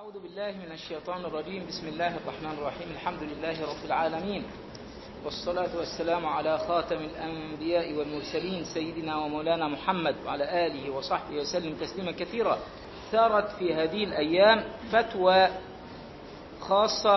أعوذ بالله من الشيطان الرجيم بسم الله الرحمن الرحيم الحمد لله رب العالمين والصلاة والسلام على خاتم الأنبياء والمرسلين سيدنا ومولانا محمد وعلى آله وصحبه وسلم تسليما كثيرا ثارت في هذه الأيام فتوى خاصة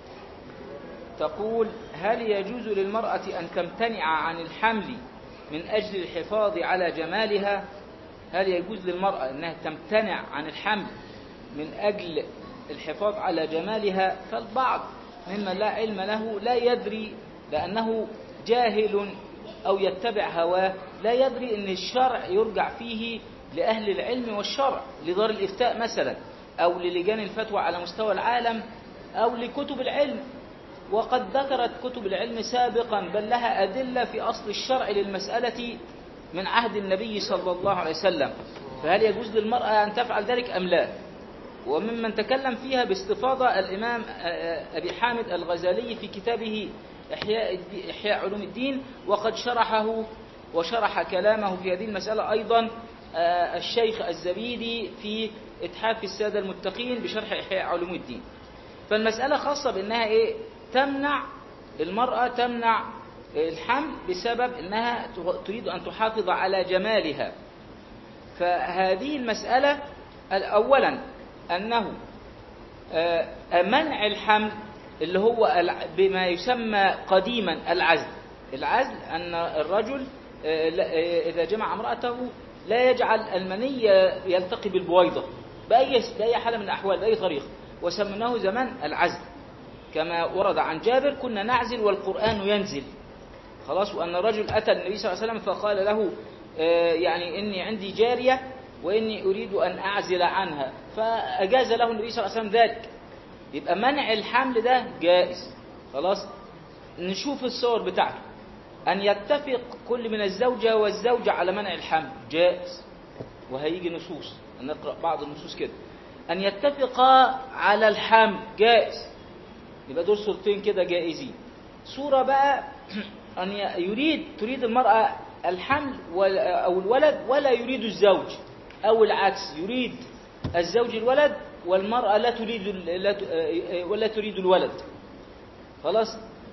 تقول هل يجوز للمرأة أن تمتنع عن الحمل من أجل الحفاظ على جمالها هل يجوز للمرأة أنها تمتنع عن الحمل من أجل الحفاظ على جمالها فالبعض ممن لا علم له لا يدري لأنه جاهل أو يتبع هواه لا يدري أن الشرع يرجع فيه لأهل العلم والشرع لدار الإفتاء مثلا أو للجان الفتوى على مستوى العالم أو لكتب العلم وقد ذكرت كتب العلم سابقا بل لها أدلة في أصل الشرع للمسألة من عهد النبي صلى الله عليه وسلم فهل يجوز للمرأة أن تفعل ذلك أم لا وممن تكلم فيها باستفاضة الإمام أبي حامد الغزالي في كتابه إحياء, إحياء علوم الدين وقد شرحه وشرح كلامه في هذه المسألة أيضا الشيخ الزبيدي في إتحاف السادة المتقين بشرح إحياء علوم الدين فالمسألة خاصة بأنها إيه تمنع المرأة تمنع الحمل بسبب أنها تريد أن تحافظ على جمالها فهذه المسألة أولا أنه منع الحمل اللي هو بما يسمى قديما العزل العزل أن الرجل إذا جمع امرأته لا يجعل المني يلتقي بالبويضة بأي, بأي حالة من الأحوال بأي طريقة وسمناه زمان العزل كما ورد عن جابر كنا نعزل والقرآن ينزل خلاص وأن الرجل أتى النبي صلى الله عليه وسلم فقال له يعني إني عندي جارية وإني أريد أن أعزل عنها فأجاز له النبي صلى الله عليه وسلم ذلك يبقى منع الحمل ده جائز خلاص نشوف الصور بتاعته أن يتفق كل من الزوجة والزوجة على منع الحمل جائز وهيجي نصوص نقرأ بعض النصوص كده أن يتفقا على الحمل جائز يبقى دول صورتين كده جائزين صورة بقى أن يريد تريد المرأة الحمل أو الولد ولا يريد الزوج أو العكس يريد الزوج الولد والمرأة لا تريد ولا تريد الولد خلاص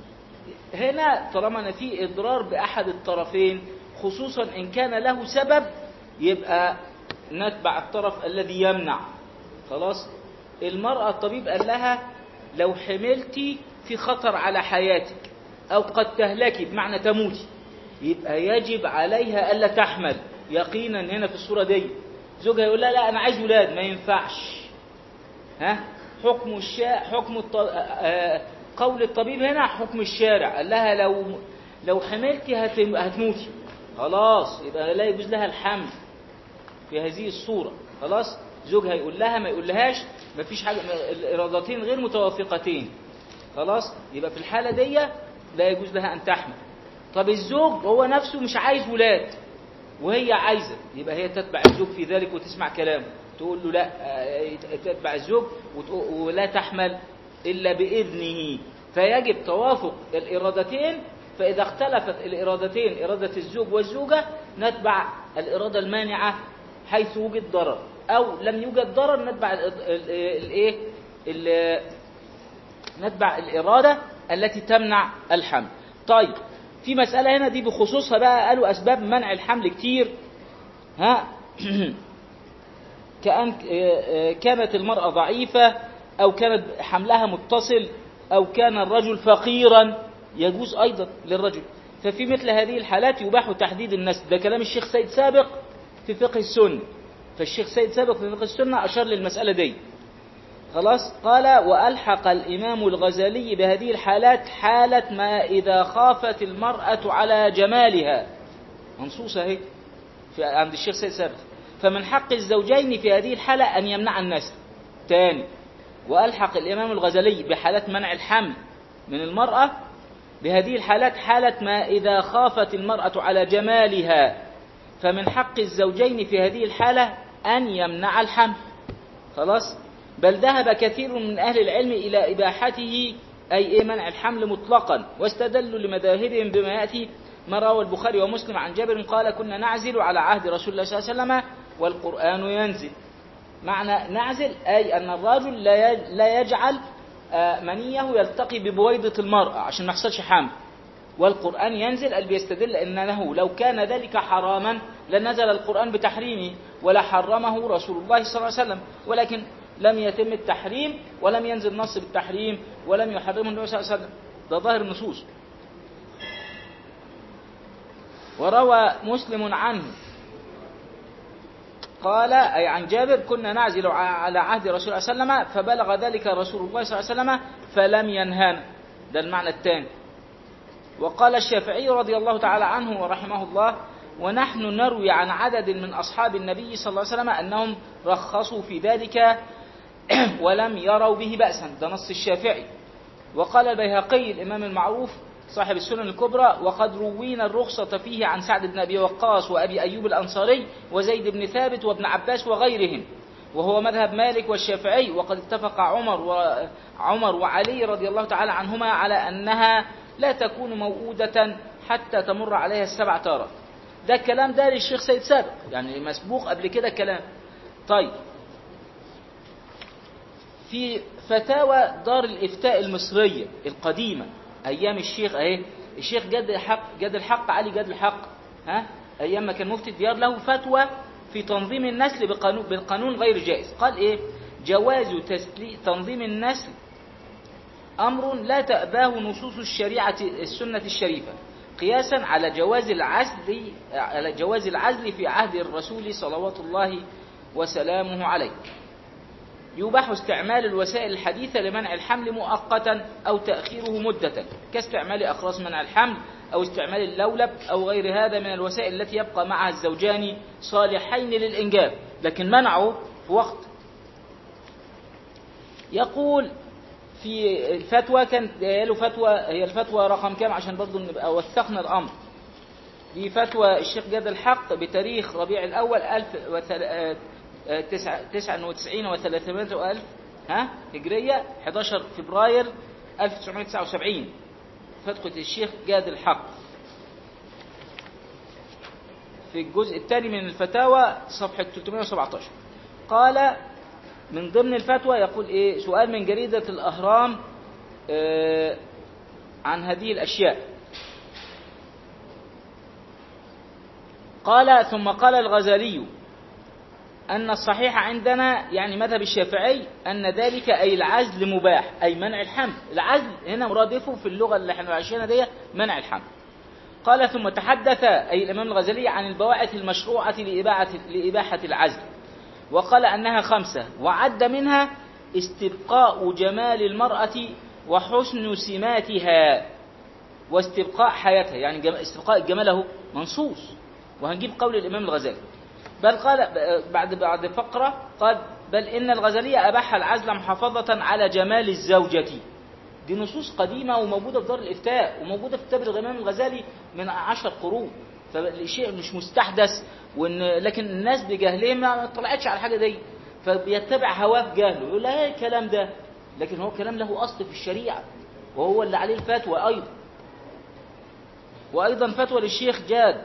هنا طالما أن في إضرار بأحد الطرفين خصوصا إن كان له سبب يبقى نتبع الطرف الذي يمنع خلاص المرأة الطبيب قال لها لو حملتي في خطر على حياتك أو قد تهلكي بمعنى تموتي يبقى يجب عليها ألا تحمل يقينا هنا في الصورة دي زوجها يقول لها لا أنا عايز ولاد ما ينفعش ها حكم الشا حكم الط... قول الطبيب هنا حكم الشارع قال لها لو لو حملتي هتم... هتموتي خلاص يبقى لا يجوز لها الحمل في هذه الصورة خلاص زوجها يقول لها ما يقول لهاش ما فيش حاجة الإرادتين غير متوافقتين خلاص يبقى في الحالة دي لا يجوز لها أن تحمل طب الزوج هو نفسه مش عايز ولاد وهي عايزة يبقى هي تتبع الزوج في ذلك وتسمع كلامه تقول له لا تتبع الزوج ولا تحمل إلا بإذنه فيجب توافق الإرادتين فإذا اختلفت الإرادتين إرادة الزوج والزوجة نتبع الإرادة المانعة حيث وجد ضرر أو لم يوجد ضرر نتبع الإيه نتبع الإرادة التي تمنع الحمل طيب في مسألة هنا دي بخصوصها بقى قالوا أسباب منع الحمل كتير ها كأن كانت المرأة ضعيفة أو كانت حملها متصل أو كان الرجل فقيرا يجوز أيضا للرجل ففي مثل هذه الحالات يباح تحديد النسل ده كلام الشيخ سيد سابق في فقه السنة فالشيخ سيد سابق في فقه السنة أشار للمسألة دي خلاص قال وألحق الإمام الغزالي بهذه الحالات حالة ما إذا خافت المرأة على جمالها منصوصة اهي في عند الشيخ سيد سابق فمن حق الزوجين في هذه الحالة أن يمنع النسل تاني وألحق الإمام الغزالي بحالات منع الحمل من المرأة بهذه الحالات حالة ما إذا خافت المرأة على جمالها فمن حق الزوجين في هذه الحالة أن يمنع الحمل خلاص بل ذهب كثير من أهل العلم إلى إباحته أي إيه منع الحمل مطلقا واستدلوا لمذاهبهم بما يأتي ما روى البخاري ومسلم عن جابر قال كنا نعزل على عهد رسول الله صلى الله عليه وسلم والقرآن ينزل معنى نعزل أي أن الرجل لا يجعل آه، منيه يلتقي ببويضة المرأة عشان ما يحصلش حمل والقرآن ينزل قال بيستدل أنه لو كان ذلك حراما لنزل القرآن بتحريمه ولا حرمه رسول الله صلى الله عليه وسلم ولكن لم يتم التحريم ولم ينزل نص بالتحريم ولم يحرمه النبي صلى الله عليه وسلم ده ظاهر النصوص وروى مسلم عنه قال أي عن جابر كنا نعزل على عهد رسول الله صلى الله عليه وسلم فبلغ ذلك رسول الله صلى الله عليه وسلم فلم ينهانا ده المعنى الثاني وقال الشافعي رضي الله تعالى عنه ورحمه الله ونحن نروي عن عدد من أصحاب النبي صلى الله عليه وسلم أنهم رخصوا في ذلك ولم يروا به بأسا ده نص الشافعي وقال البيهقي الإمام المعروف صاحب السنن الكبرى وقد روينا الرخصة فيه عن سعد بن أبي وقاص وأبي أيوب الأنصاري وزيد بن ثابت وابن عباس وغيرهم وهو مذهب مالك والشافعي وقد اتفق عمر وعمر وعلي رضي الله تعالى عنهما على أنها لا تكون موؤودة حتى تمر عليها السبع تارة ده الكلام ده للشيخ سيد سابق يعني مسبوق قبل كده كلام طيب في فتاوى دار الإفتاء المصرية القديمة أيام الشيخ أهي الشيخ جد الحق جد الحق علي جد الحق ها أيام ما كان مفتي الديار له فتوى في تنظيم النسل بقانون بالقانون غير جائز قال إيه جواز تنظيم النسل أمر لا تأباه نصوص الشريعة السنة الشريفة قياسا على جواز العزل على جواز العزل في عهد الرسول صلوات الله وسلامه عليه يباح استعمال الوسائل الحديثة لمنع الحمل مؤقتا أو تأخيره مدة كاستعمال أخراس منع الحمل أو استعمال اللولب أو غير هذا من الوسائل التي يبقى معها الزوجان صالحين للإنجاب لكن منعه في وقت يقول في الفتوى كان له فتوى هي الفتوى رقم كام عشان برضه نبقى وثقنا الأمر دي فتوى الشيخ جاد الحق بتاريخ ربيع الأول 1099 و 300 ألف ها هجرية 11 فبراير 1979 فتوى الشيخ جاد الحق في الجزء الثاني من الفتاوى صفحة 317 قال من ضمن الفتوى يقول إيه سؤال من جريدة الأهرام آه عن هذه الأشياء قال ثم قال الغزالي أن الصحيح عندنا يعني مذهب الشافعي أن ذلك أي العزل مباح أي منع الحمل العزل هنا مرادفه في اللغة اللي احنا عايشينها دي منع الحمل قال ثم تحدث أي الإمام الغزالي عن البواعث المشروعة لإباحة, لإباحة العزل وقال أنها خمسة وعد منها استبقاء جمال المرأة وحسن سماتها واستبقاء حياتها يعني استبقاء الجمال اهو منصوص وهنجيب قول الإمام الغزالي بل قال بعد بعد فقرة قال بل إن الغزالية أباح العزل محافظة على جمال الزوجة دي نصوص قديمة وموجودة في دار الإفتاء وموجودة في كتاب الإمام الغزالي من عشر قرون فالشيء مش مستحدث وإن لكن الناس بجهلهم ما طلعتش على الحاجة دي فبيتبع هواه بجهله يقول لا الكلام ده لكن هو كلام له أصل في الشريعة وهو اللي عليه الفتوى أيضا وأيضا فتوى للشيخ جاد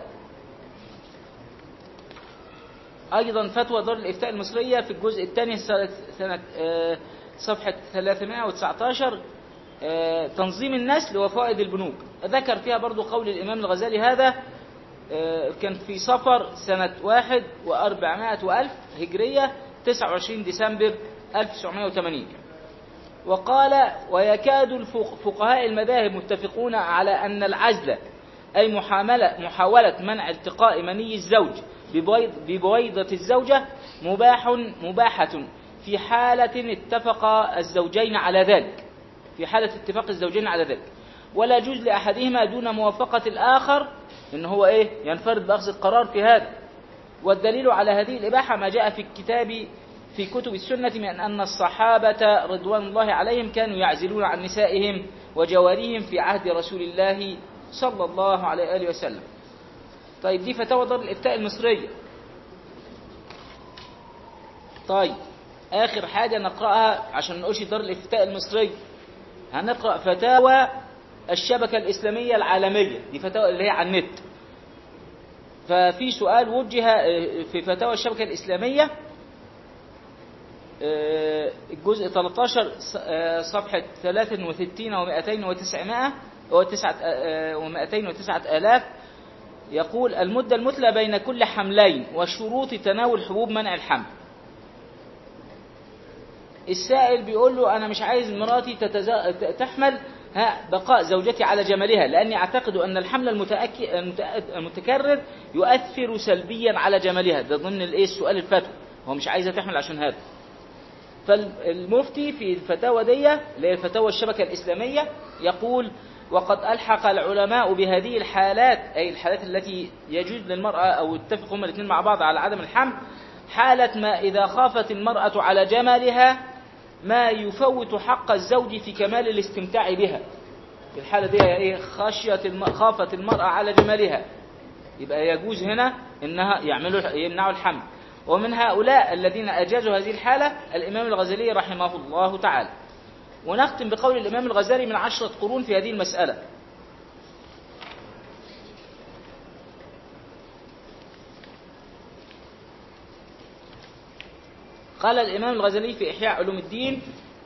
أيضا فتوى دار الإفتاء المصرية في الجزء الثاني سنة صفحة 319 تنظيم النسل وفائد البنوك ذكر فيها برضو قول الإمام الغزالي هذا كان في صفر سنة واحد وأربعمائة وألف هجرية 29 ديسمبر 1980 وقال ويكاد الفقهاء المذاهب متفقون على أن العزل أي محاملة محاولة منع التقاء مني الزوج ببويضة الزوجة مباح مباحة في حالة اتفق الزوجين على ذلك في حالة اتفاق الزوجين على ذلك ولا يجوز لأحدهما دون موافقة الآخر إن هو إيه ينفرد بأخذ القرار في هذا والدليل على هذه الإباحة ما جاء في الكتاب في كتب السنة من أن الصحابة رضوان الله عليهم كانوا يعزلون عن نسائهم وجواريهم في عهد رسول الله صلى الله عليه وآله وسلم طيب دي فتاوى دار الإفتاء المصرية طيب آخر حاجة نقرأها عشان نقولش دار الإفتاء المصرية هنقرأ فتاوى الشبكة الإسلامية العالمية دي فتاوى اللي هي على النت ففي سؤال وجه في فتاوى الشبكة الإسلامية آه، الجزء 13 ص- آه، صفحة 63 و200 و900 و209 آلاف يقول المدة المثلى بين كل حملين وشروط تناول حبوب منع الحمل السائل بيقول له أنا مش عايز مراتي تتز... ت- تحمل ها بقاء زوجتي على جمالها لأني أعتقد أن الحمل المتأك... المتأ- المتكرر يؤثر سلبيا على جمالها ده ضمن الإيه السؤال الفتوى هو مش عايزها تحمل عشان هذا فالمفتي في الفتاوى دي اللي هي فتاوى الشبكة الإسلامية يقول وقد ألحق العلماء بهذه الحالات أي الحالات التي يجوز للمرأة أو يتفق هما الاثنين مع بعض على عدم الحمل حالة ما إذا خافت المرأة على جمالها ما يفوت حق الزوج في كمال الاستمتاع بها في الحالة دي هي إيه خشية الم... خافت المرأة على جمالها يبقى يجوز هنا إنها يعملوا يمنعوا الحمل ومن هؤلاء الذين أجازوا هذه الحالة الإمام الغزالي رحمه الله تعالى ونختم بقول الإمام الغزالي من عشرة قرون في هذه المسألة قال الإمام الغزالي في إحياء علوم الدين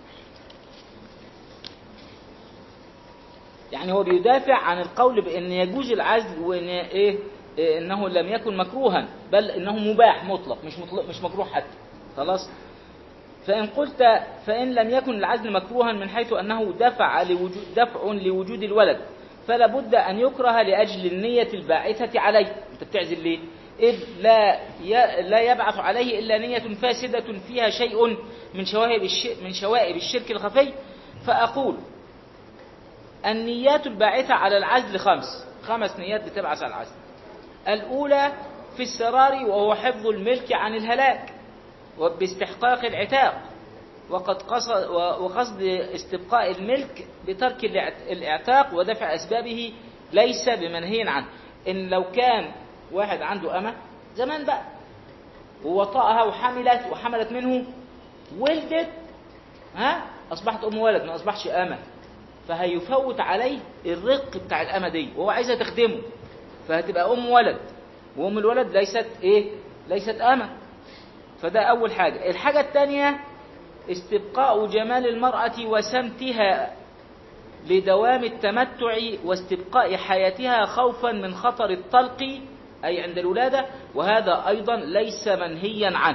يعني هو بيدافع عن القول بأن يجوز العزل وأن إيه إيه إنه لم يكن مكروها بل إنه مباح مطلق مش مطلق مش مكروه حتى خلاص فإن قلت فإن لم يكن العزل مكروها من حيث أنه دفع لوجود دفع لوجود الولد فلا بد أن يكره لأجل النية الباعثة عليه أنت بتعزل ليه إذ لا ي- لا يبعث عليه إلا نية فاسدة فيها شيء من شوائب الش- من شوائب الشرك الخفي فأقول النيات الباعثة على العزل خمس خمس نيات بتبعث على العزل الأولى في السرار وهو حفظ الملك عن الهلاك وباستحقاق العتاق وقد قصد وقصد استبقاء الملك بترك الاعت- الاعتاق ودفع أسبابه ليس بمنهي عنه إن لو كان واحد عنده أمة زمان بقى ووطأها وحملت وحملت منه ولدت ها أصبحت أم ولد ما أصبحش أمة فهيفوت عليه الرق بتاع الأمة دي وهو عايزها تخدمه فهتبقى أم ولد وأم الولد ليست إيه ليست أمة فده أول حاجة الحاجة الثانية استبقاء جمال المرأة وسمتها لدوام التمتع واستبقاء حياتها خوفا من خطر الطلق أي عند الولادة وهذا أيضا ليس منهيا عنه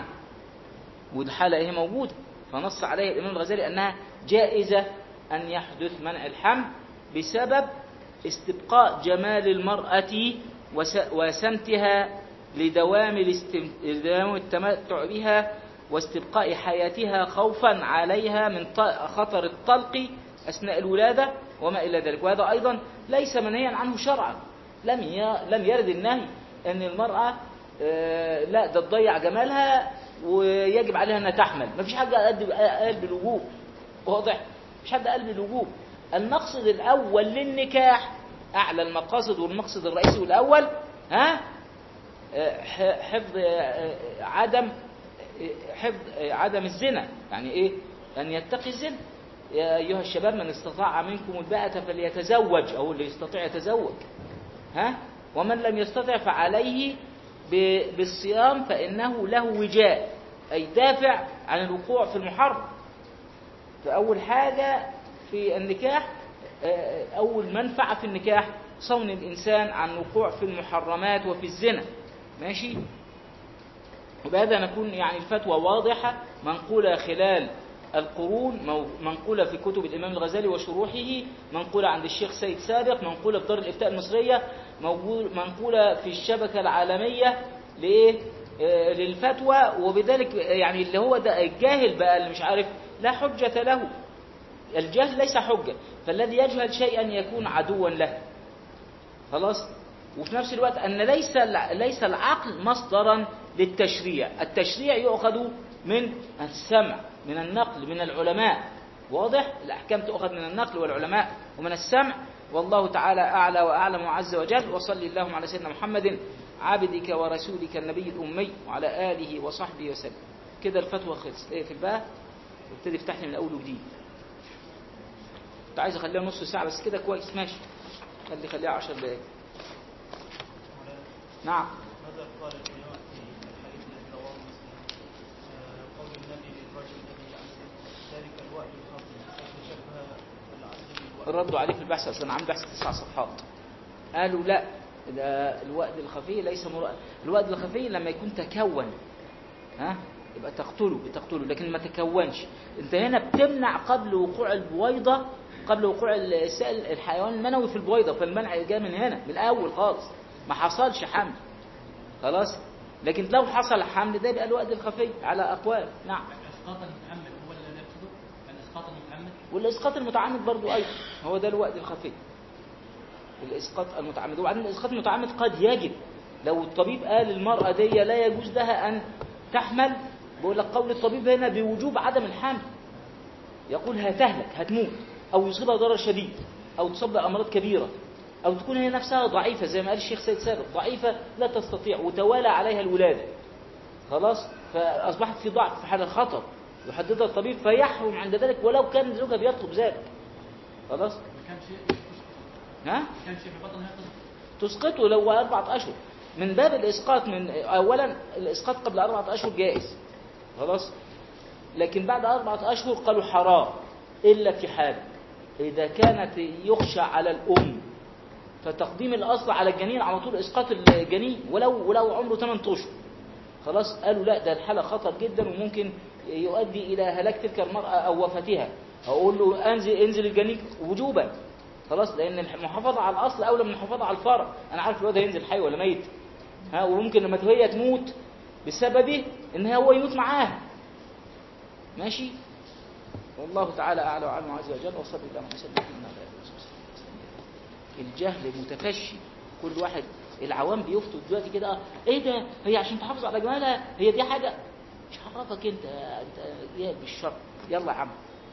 والحالة هي موجودة فنص عليه الإمام الغزالي أنها جائزة أن يحدث منع الحمل بسبب استبقاء جمال المرأة وس- وسمتها لدوام, الاستم... لدوام التمتع بها واستبقاء حياتها خوفا عليها من ط- خطر الطلق أثناء الولادة وما إلى ذلك وهذا أيضا ليس منهيا عنه شرعا لم ي... لم يرد النهي أن المرأة آه، لا ده تضيع جمالها ويجب عليها أنها تحمل ما فيش حاجة قد- قال بالوجوب واضح مش حد قال بالوجوب المقصد الأول للنكاح أعلى المقاصد والمقصد الرئيسي والأول ها آه، ح- حفظ آه، عدم آه، حفظ آه، عدم الزنا يعني إيه أن يتقي الزنا يا أيها الشباب من استطاع منكم الباءة فليتزوج أو اللي يستطيع يتزوج ها ومن لم يستطع فعليه ب- بالصيام فإنه له وجاء أي دافع عن الوقوع في المحرم فأول حاجة في النكاح آه، أول منفعة في النكاح صون الإنسان عن الوقوع في المحرمات وفي الزنا ماشي وبهذا نكون يعني الفتوى واضحة منقولة خلال القرون مو- منقولة في كتب الإمام الغزالي وشروحه منقولة عند الشيخ سيد سابق منقولة في دار الإفتاء المصرية موجود- منقولة في الشبكة العالمية لإيه؟ آه، للفتوى وبذلك يعني اللي هو ده الجاهل بقى اللي مش عارف لا حجة له الجهل ليس حجة فالذي يجهل شيئا يكون عدوا له خلاص وفي نفس الوقت أن ليس الع- ليس العقل مصدرا للتشريع التشريع يؤخذ من السمع من النقل من العلماء واضح الأحكام تؤخذ من النقل والعلماء ومن السمع والله تعالى أعلى وأعلم عز وجل وصل اللهم على سيدنا محمد عبدك ورسولك النبي الأمي وعلى آله وصحبه وسلم كده الفتوى خلصت ايه في الباب وابتدي افتح لي من الأول وجديد كنت عايز اخليها نص ساعة بس كده كويس ماشي خلي خليها 10 دقايق نعم ماذا قال العلماء في الحديث الذي رواه مسلم آه، قول النبي للرجل ردوا عليه في البحث اصلا عامل بحث تسع صفحات قالوا لا ده الوأد الخفي ليس مر... الوأد الخفي لما يكون تكون ها يبقى تقتله بتقتله لكن ما تكونش انت هنا بتمنع قبل وقوع البويضة قبل وقوع السائل الحيوان المنوي في البويضة فالمنع جاء من هنا من الأول خالص ما حصلش حمل خلاص لكن لو حصل حمل ده يبقى الوأد الخفي على أقوال نعم الاسقاط المتعمد هو اللي يقصده الاسقاط المتعمد والاسقاط المتعمد برضو ايضا هو ده الوقت الخفي الاسقاط المتعمد وبعدين الاسقاط المتعمد قد يجب لو الطبيب قال المرأة دي لا يجوز لها ان تحمل بقول لك قول الطبيب هنا بوجوب عدم الحمل يقول هتهلك هتموت او يصيبها ضرر شديد او تصاب بامراض كبيره او تكون هي نفسها ضعيفه زي ما قال الشيخ سيد سابق ضعيفه لا تستطيع وتوالى عليها الولاده خلاص فاصبحت في ضعف في حاله خطر يحددها الطبيب فيحرم عند ذلك ولو كان زوجها بيطلب ذلك خلاص ما كان شيء ها ما كان شيء في بطنها يقصد تسقطه لو أربعة أشهر من باب الإسقاط من أولا الإسقاط قبل أربعة أشهر جائز خلاص لكن بعد أربعة أشهر قالوا حرام إلا في حال إذا كانت يخشى على الأم فتقديم الأصل على الجنين على طول إسقاط الجنين ولو ولو عمره 8 أشهر خلاص قالوا لا ده الحالة خطر جدا وممكن يؤدي إلى هلاك تلك المرأة أو وفاتها أقول له أنزل انزل الجنين وجوبا خلاص لأن المحافظة على الأصل أولى من المحافظة على الفرع أنا عارف الواد هينزل حي ولا ميت ها وممكن لما هي تموت بسببه إن هو يموت معاها ماشي والله تعالى أعلى وأعلم عز وجل وصلى الله وسلم على نبينا محمد الجهل متفشي كل واحد العوام بيفتوا دلوقتي كده ايه ده هي عشان تحافظ على جمالها هي دي حاجه مش عرفك انت انت يا بالشر يلا يا عم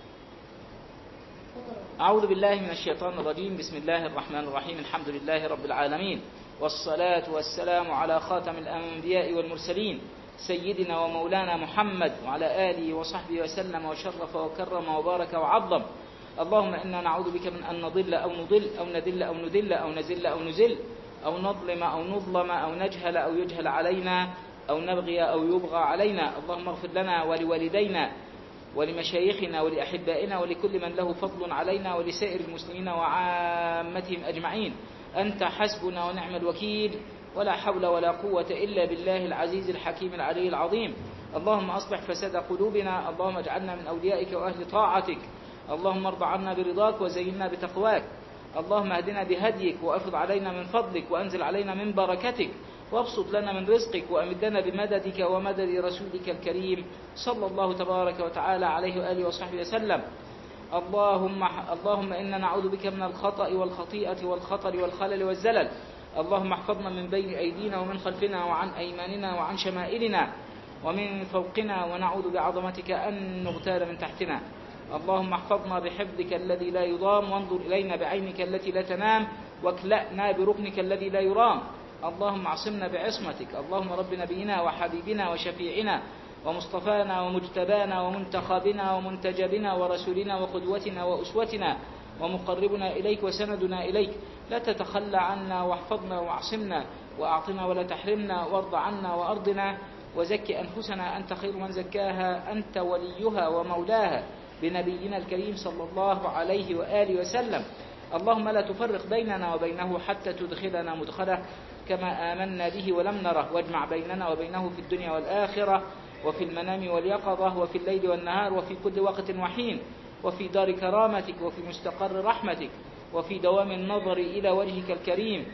أعوذ بالله من الشيطان الرجيم بسم الله الرحمن الرحيم الحمد لله رب العالمين والصلاة والسلام على خاتم الأنبياء والمرسلين سيدنا ومولانا محمد وعلى آله وصحبه وسلم وشرف وكرم وبارك وعظم اللهم إنا نعوذ بك من أن نضل أو نضل أو ندل أو ندل أو نزل أو نزل أو نظلم أو نظلم أو نجهل أو يجهل علينا أو نبغي أو يبغى علينا اللهم اغفر لنا ولوالدينا ولمشايخنا ولأحبائنا ولكل من له فضل علينا ولسائر المسلمين وعامتهم أجمعين أنت حسبنا ونعم الوكيل ولا حول ولا قوة إلا بالله العزيز الحكيم العلي العظيم اللهم أصلح فساد قلوبنا اللهم اجعلنا من أوليائك وأهل طاعتك اللهم ارض عنا برضاك وزينا بتقواك اللهم اهدنا بهديك وافض علينا من فضلك وانزل علينا من بركتك وابسط لنا من رزقك وامدنا بمددك ومدد رسولك الكريم صلى الله تبارك وتعالى عليه واله وصحبه وسلم اللهم اللهم انا نعوذ بك من الخطا والخطيئه والخطر والخلل والزلل اللهم احفظنا من بين ايدينا ومن خلفنا وعن ايماننا وعن شمائلنا ومن فوقنا ونعوذ بعظمتك ان نغتال من تحتنا اللهم احفظنا بحفظك الذي لا يضام وانظر إلينا بعينك التي لا تنام واكلأنا بركنك الذي لا يرام اللهم اعصمنا بعصمتك اللهم رب نبينا وحبيبنا وشفيعنا ومصطفانا ومجتبانا ومنتخبنا ومنتجبنا ورسولنا وقدوتنا وأسوتنا ومقربنا إليك وسندنا إليك لا تتخلى عنا واحفظنا واعصمنا وأعطنا ولا تحرمنا وارض عنا وأرضنا وزك أنفسنا أنت خير من زكاها أنت وليها ومولاها بنبينا الكريم صلى الله عليه وآله وسلم اللهم لا تفرق بيننا وبينه حتى تدخلنا مدخله كما آمنا به ولم نره واجمع بيننا وبينه في الدنيا والآخرة وفي المنام واليقظة وفي الليل والنهار وفي كل وقت وحين وفي دار كرامتك وفي مستقر رحمتك وفي دوام النظر إلى وجهك الكريم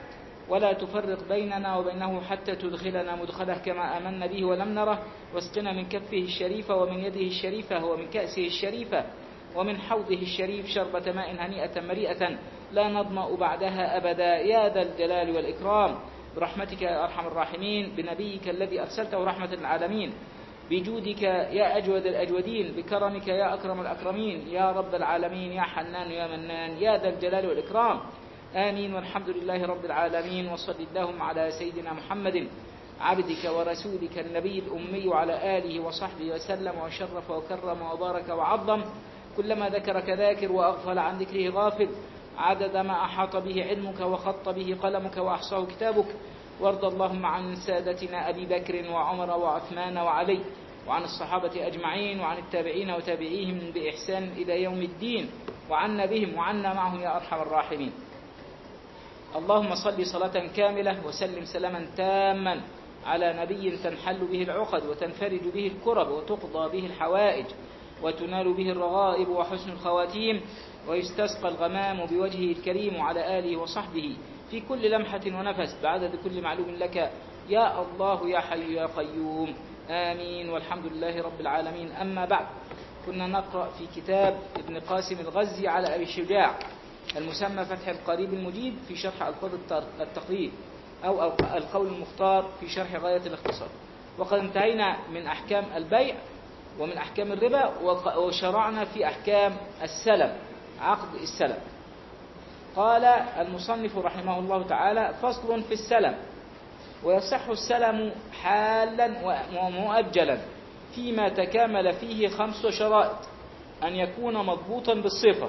ولا تفرق بيننا وبينه حتى تدخلنا مدخله كما آمنا به ولم نره واسقنا من كفه الشريفة ومن يده الشريفة ومن كأسه الشريفة ومن حوضه الشريف شربة ماء هنيئة مريئة لا نظمأ بعدها أبدا يا ذا الجلال والإكرام برحمتك يا أرحم الراحمين بنبيك الذي أرسلته رحمة العالمين بجودك يا أجود الأجودين بكرمك يا أكرم الأكرمين يا رب العالمين يا حنان يا منان يا ذا الجلال والإكرام آمين والحمد لله رب العالمين وصل اللهم على سيدنا محمد عبدك ورسولك النبي الأمي وعلى آله وصحبه وسلم وشرف وكرم وبارك وعظم كلما ذكرك ذاكر وأغفل عن ذكره غافل عدد ما أحاط به علمك وخط به قلمك وأحصاه كتابك وارض اللهم عن سادتنا أبي بكر وعمر وعثمان وعلي وعن الصحابة أجمعين وعن التابعين وتابعيهم بإحسان إلى يوم الدين وعنا بهم وعنا معهم يا أرحم الراحمين اللهم صل صلاة كاملة وسلم سلاما تاما على نبي تنحل به العقد وتنفرج به الكرب وتقضى به الحوائج وتنال به الرغائب وحسن الخواتيم ويستسقى الغمام بوجهه الكريم وعلى آله وصحبه في كل لمحة ونفس بعدد كل معلوم لك يا الله يا حي يا قيوم آمين والحمد لله رب العالمين أما بعد كنا نقرأ في كتاب ابن قاسم الغزي على أبي الشجاع المسمى فتح القريب المجيد في شرح ألفاظ التر- التقريب أو القول المختار في شرح غاية الاختصار وقد انتهينا من أحكام البيع ومن أحكام الربا وق- وشرعنا في أحكام السلم عقد السلم قال المصنف رحمه الله تعالى فصل في السلم ويصح السلم حالا ومؤجلا فيما تكامل فيه خمس شرائط أن يكون مضبوطا بالصفة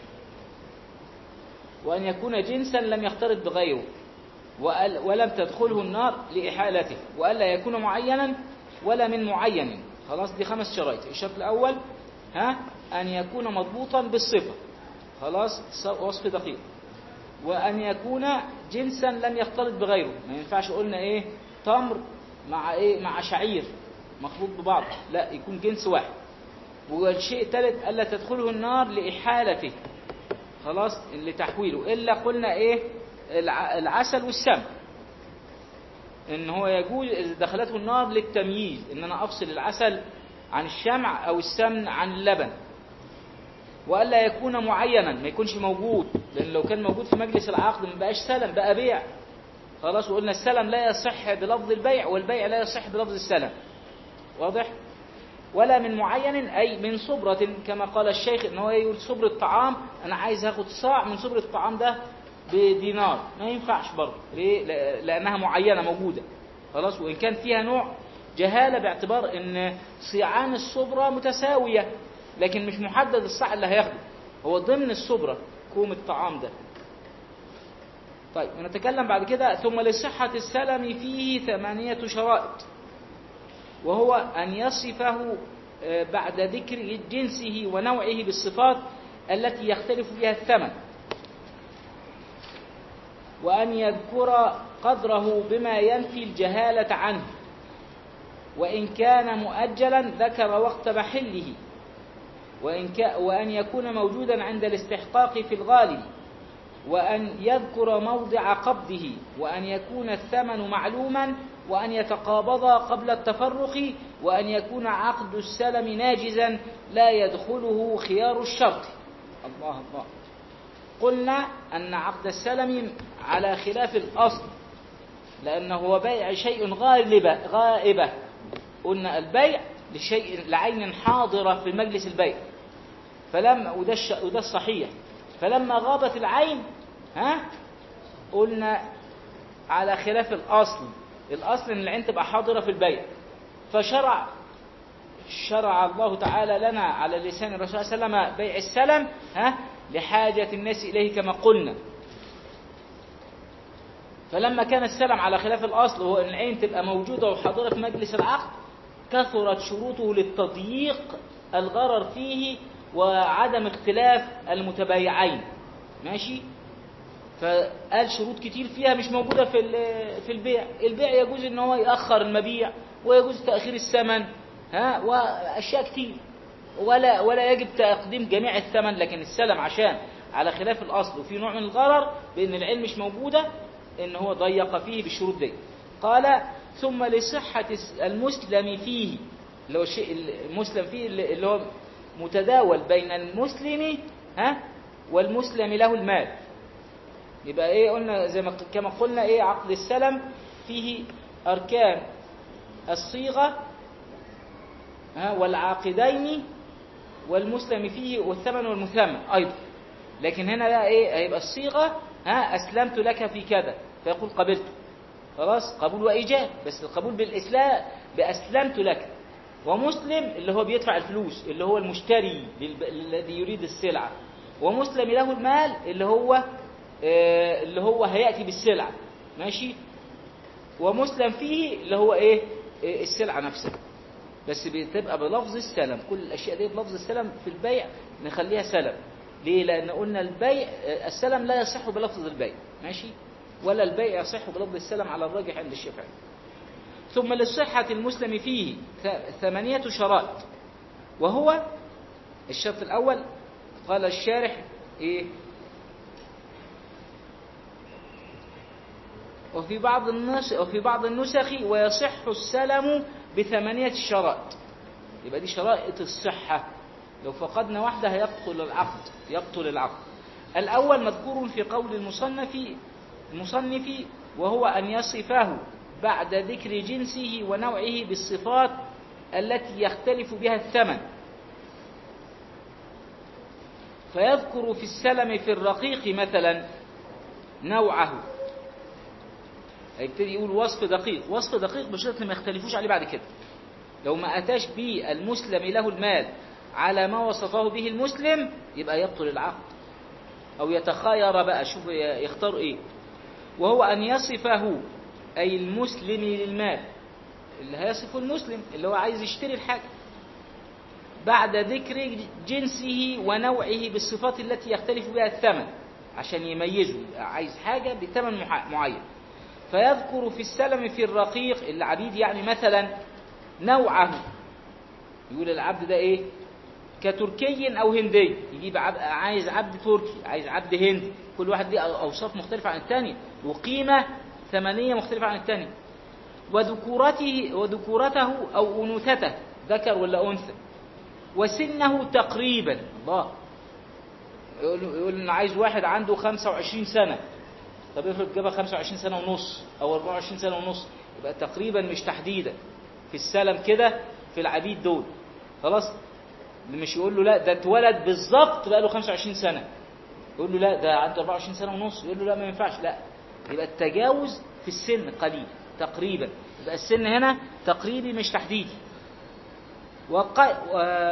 وأن يكون جنسا لم يختلط بغيره وأل- ولم تدخله النار لإحالته وألا يكون معينا ولا من معين خلاص دي خمس شرائط الشرط الأول ها أن يكون مضبوطا بالصفة خلاص ص- وصف دقيق وأن يكون جنسا لم يختلط بغيره ما ينفعش قلنا إيه تمر مع إيه مع شعير مخلوط ببعض لا يكون جنس واحد والشيء الثالث ألا تدخله النار لإحالته خلاص لتحويله إلا قلنا إيه الع- العسل والسمن إن هو يجوز إذا دخلته النار للتمييز إن أنا أفصل العسل عن الشمع أو السمن عن اللبن والا يكون معينا ما يكونش موجود لان لو كان موجود في مجلس العقد ما بقاش سلم بقى بيع خلاص وقلنا السلم لا يصح بلفظ البيع والبيع لا يصح بلفظ السلم واضح ولا من معين اي من صبرة كما قال الشيخ ان هو يقول صبرة طعام انا عايز اخد صاع من صبرة الطعام ده بدينار ما ينفعش برضه ليه لا- لانها معينة موجودة خلاص وان كان فيها نوع جهالة باعتبار ان صيعان الصبرة متساوية لكن مش محدد الصاع اللي هياخده هو ضمن الصبرة كوم الطعام ده طيب ونتكلم بعد كده ثم لصحة السلم فيه ثمانية شرائط وهو أن يصفه آه، بعد ذكر جنسه ونوعه بالصفات التي يختلف بها الثمن وأن يذكر قدره بما ينفي الجهالة عنه وإن كان مؤجلا ذكر وقت محله وإن, كا وأن يكون موجودا عند الاستحقاق في الغالب وأن يذكر موضع قبضه وأن يكون الثمن معلوما وأن يتقابضا قبل التفرق وأن يكون عقد السلم ناجزا لا يدخله خيار الشرط الله الله قلنا أن عقد السلم على خلاف الأصل لأنه هو بيع شيء غالبة غائبة قلنا البيع لشيء لعين حاضرة في مجلس البيع فلما وده الش- وده الصحيح فلما غابت العين ها قلنا على خلاف الأصل الأصل إن العين تبقى حاضرة في البيع فشرع شرع الله تعالى لنا على لسان الرسول صلى الله عليه وسلم بيع السلم ها لحاجة الناس إليه كما قلنا فلما كان السلم على خلاف الأصل وهو أن العين تبقى موجودة وحاضرة في مجلس العقد كثرت شروطه للتضييق الغرر فيه وعدم اختلاف المتبايعين ماشي فقال شروط كتير فيها مش موجودة في ال- في البيع البيع يجوز ان هو يأخر المبيع ويجوز تأخير الثمن ها وأشياء كتير ولا ولا يجب تقديم جميع الثمن لكن السلم عشان على خلاف الأصل وفي نوع من الغرر بأن العلم مش موجودة ان هو ضيق فيه بالشروط دي قال ثم لصحة المسلم فيه اللي هو الشيء المسلم فيه اللي اللي هو متداول بين المسلم ها والمسلم له المال يبقى ايه قلنا زي ما كما قلنا ايه عقد السلم فيه اركان الصيغه ها والعاقدين والمسلم فيه والثمن والمثمن ايضا لكن هنا بقى ايه هيبقى الصيغه ها اسلمت لك في كذا فيقول قبلت خلاص قبول وايجاب بس القبول بالاسلام باسلمت لك ومسلم اللي هو بيدفع الفلوس اللي هو المشتري للب- الذي يريد السلعه ومسلم له المال اللي هو آه، اللي هو هياتي بالسلعه ماشي ومسلم فيه اللي هو ايه آه، السلعه نفسها بس بتبقى بلفظ السلم كل الاشياء دي بلفظ السلم في البيع نخليها سلم ليه لان قلنا البيع السلم لا يصح بلفظ البيع ماشي ولا البيع يصح بلفظ السلم على الراجح عند الشافعي ثم لصحة المسلم فيه ث- ثمانية شرائط وهو الشرط الأول قال الشارح إيه وفي بعض النسخ وفي بعض النسخ ويصح السلم بثمانية شرائط يبقى دي شرائط الصحة لو فقدنا واحدة هيبطل العقد يبطل العقد الأول مذكور في قول المصنف المصنف وهو أن يصفه بعد ذكر جنسه ونوعه بالصفات التي يختلف بها الثمن فيذكر في السلم في الرقيق مثلا نوعه هيبتدي يقول وصف دقيق وصف دقيق بشرط ما يختلفوش عليه بعد كده لو ما أتاش به المسلم له المال على ما وصفه به المسلم يبقى يبطل العقد أو يتخاير بقى شوف يختار إيه وهو أن يصفه أي المسلم للمال اللي هيصفه المسلم اللي هو عايز يشتري الحاجة بعد ذكر جنسه ونوعه بالصفات التي يختلف بها الثمن عشان يميزه عايز حاجة بثمن مح- معين فيذكر في السلم في الرقيق العبيد يعني مثلا نوعه يقول العبد ده ايه كتركي او هندي يجيب عبد عايز عبد تركي عايز عبد هندي كل واحد ليه اوصاف مختلفه عن الثاني وقيمه ثمنيه مختلفه عن الثاني وذكورته وذكورته او انوثته ذكر ولا انثى وسنه تقريبا الله يقول يقول ان عايز واحد عنده 25 سنه طب افرض جابها 25 سنه ونص او 24 سنه ونص يبقى تقريبا مش تحديدا في السلم كده في العبيد دول خلاص مش يقول له لا ده اتولد بالظبط بقى له 25 سنه يقول له لا ده عنده 24 سنه ونص يقول له لا ما ينفعش لا يبقى التجاوز في السن قليل تقريبا يبقى السن هنا تقريبي مش تحديدي وق... و...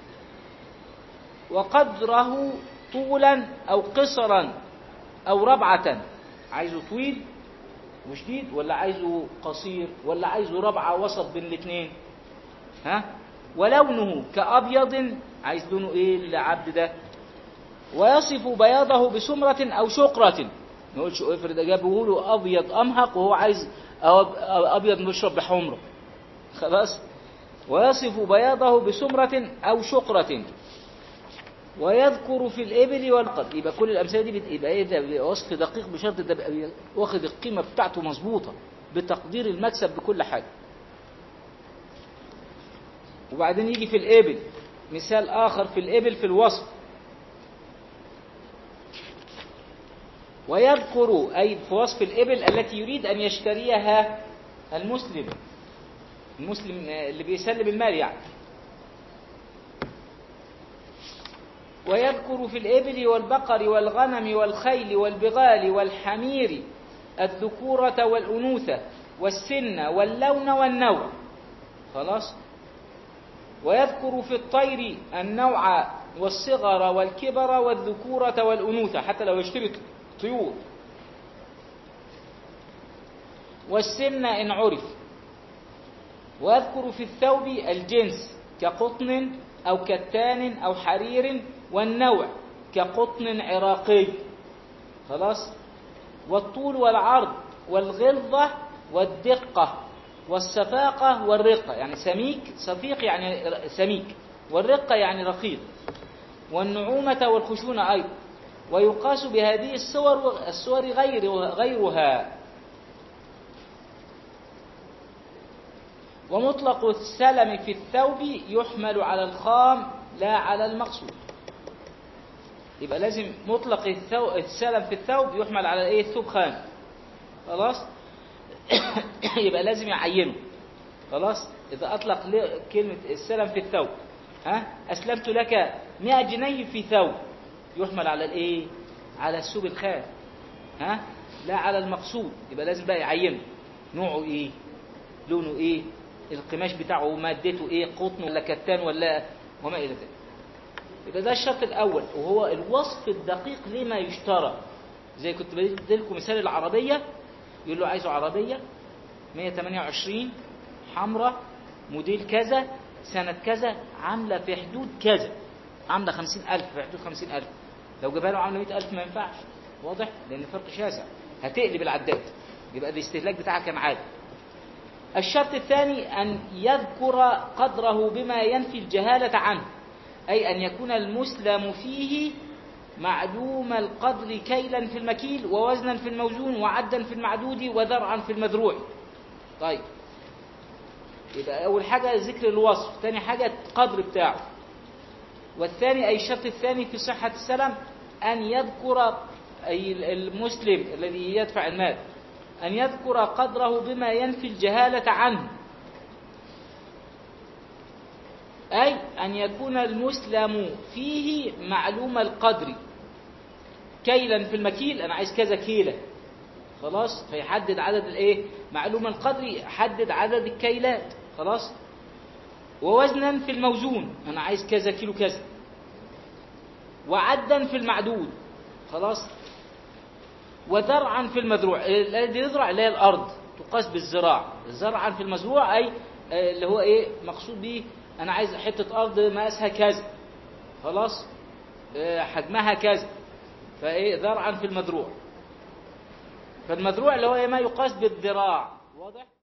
وقدره طولا او قصرا او ربعه عايزه طويل وشديد ولا عايزه قصير ولا عايزه ربعه وسط بين الاثنين ها ولونه كأبيض عايز لونه ايه العبد ده ويصف بياضه بسمرة أو شقرة ما يقولش افرض جابه له أبيض أمهق وهو عايز أب- أبيض بيشرب بحمرة خلاص ويصف بياضه بسمرة أو شقرة ويذكر في الإبل والقد يبقى كل الأمثلة دي بت- يبقى إيه ده بيبقى وصف دقيق بشرط ده بيبقى واخد القيمة بتاعته مظبوطة بتقدير المكسب بكل حاجة وبعدين يجي في الإبل مثال آخر في الإبل في الوصف ويذكر أي في وصف الإبل التي يريد أن يشتريها المسلم المسلم اللي بيسلم المال يعني ويذكر في الإبل والبقر والغنم والخيل والبغال والحمير الذكورة والأنوثة والسن واللون والنوع خلاص ويذكر في الطير النوع والصغر والكبر والذكورة والأنوثة حتى لو يشتري طيور والسن إن عرف ويذكر في الثوب الجنس كقطن أو كتان أو حرير والنوع كقطن عراقي خلاص والطول والعرض والغلظة والدقة والسفاقة والرقة يعني سميك صفيق يعني سميك والرقة يعني رقيق والنعومة والخشونة أيضا ويقاس بهذه الصور الصور غير غيرها ومطلق السلم في الثوب يحمل على الخام لا على المقصود يبقى لازم مطلق الثو... السلم في الثوب يحمل على ايه الثوب خام خلاص يبقى لازم يعينه خلاص اذا اطلق ل- كلمه السلم في الثوب ها اسلمت لك 100 جنيه في ثوب يحمل على الايه على الثوب الخام ها لا على المقصود يبقى لازم بقى يعينه نوعه ايه لونه ايه القماش بتاعه مادته ايه قطن ولا كتان ولا وما الى ذلك يبقى ده الشرط الاول وهو الوصف الدقيق لما يشترى زي كنت بدي لكم مثال العربيه يقول له عايزه عربيه 128 حمراء موديل كذا سنة كذا عاملة في حدود كذا عاملة 50000 في حدود 50000 لو جابها له عامله 100000 ما ينفعش واضح لان الفرق شاسع هتقلب العداد يبقى الاستهلاك بتاعها كان عادي الشرط الثاني أن يذكر قدره بما ينفي الجهالة عنه أي أن يكون المسلم فيه معلوم القدر كيلا في المكيل ووزنا في الموزون وعدا في المعدود وذرعا في المذروع طيب يبقى أول حاجة ذكر الوصف ثاني حاجة القدر بتاعه والثاني أي الشرط الثاني في صحة السلم أن يذكر أي المسلم الذي يدفع المال أن يذكر قدره بما ينفي الجهالة عنه أي أن يكون المسلم فيه معلوم القدر كيلا في المكيل أنا عايز كذا كيلة خلاص فيحدد عدد الايه معلوم القدر يحدد عدد الكيلات خلاص ووزنا في الموزون أنا عايز كذا كيلو كذا وعدا في المعدود خلاص وذرعا في المزروع الذي يزرع اللي هي الارض تقاس بالزراع زرعا في المزروع اي آه، اللي هو ايه مقصود به انا عايز حته ارض مقاسها كذا خلاص آه، حجمها كذا فايه ذرعا في المزروع فالمزروع اللي هو إيه؟ ما يقاس بالذراع واضح